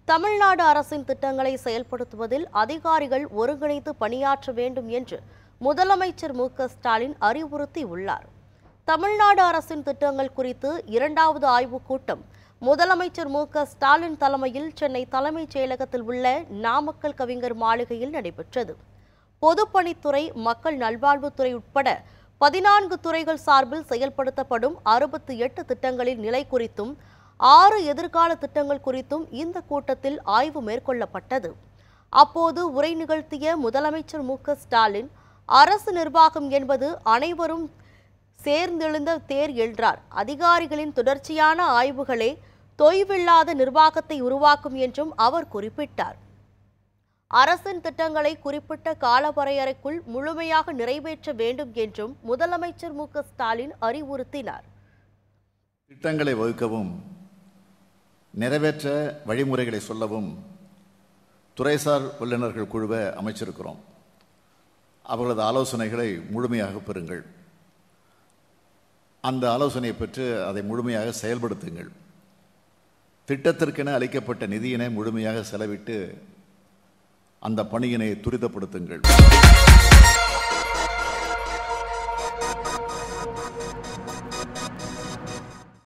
தமிழ்நாடு அரசின் திட்டங்களை செயல்படுத்துவதில் அதிகாரிகள் ஒருங்கிணைத்து பணியாற்ற வேண்டும் என்று முதலமைச்சர் மு க ஸ்டாலின் அறிவுறுத்தியுள்ளார் தமிழ்நாடு அரசின் திட்டங்கள் குறித்து இரண்டாவது ஆய்வுக் கூட்டம் முதலமைச்சர் மு க ஸ்டாலின் தலைமையில் சென்னை தலைமைச் செயலகத்தில் உள்ள நாமக்கல் கவிஞர் மாளிகையில் நடைபெற்றது பொதுப்பணித்துறை மக்கள் நல்வாழ்வுத்துறை உட்பட பதினான்கு துறைகள் சார்பில் செயல்படுத்தப்படும் அறுபத்தி எட்டு திட்டங்களின் நிலை குறித்தும் ஆறு எதிர்கால திட்டங்கள் குறித்தும் இந்த கூட்டத்தில் ஆய்வு மேற்கொள்ளப்பட்டது அப்போது உரை நிகழ்த்திய முதலமைச்சர் மு க ஸ்டாலின் அரசு நிர்வாகம் என்பது அனைவரும் சேர்ந்தெழுந்த தேர் என்றார் அதிகாரிகளின் தொடர்ச்சியான ஆய்வுகளே தொய்வில்லாத நிர்வாகத்தை உருவாக்கும் என்றும் அவர் குறிப்பிட்டார் அரசின் திட்டங்களை குறிப்பிட்ட காலவரையறைக்குள் முழுமையாக நிறைவேற்ற வேண்டும் என்றும் முதலமைச்சர் மு க ஸ்டாலின் அறிவுறுத்தினார் திட்டங்களை வகுக்கவும் நிறைவேற்ற வழிமுறைகளை சொல்லவும் துறைசார் வல்லுநர்கள் குழுவை அமைச்சிருக்கிறோம் அவர்களது ஆலோசனைகளை முழுமையாக பெறுங்கள் அந்த ஆலோசனையை பெற்று அதை முழுமையாக செயல்படுத்துங்கள் திட்டத்திற்கென அளிக்கப்பட்ட நிதியினை முழுமையாக செலவிட்டு அந்த பணியினை துரிதப்படுத்துங்கள்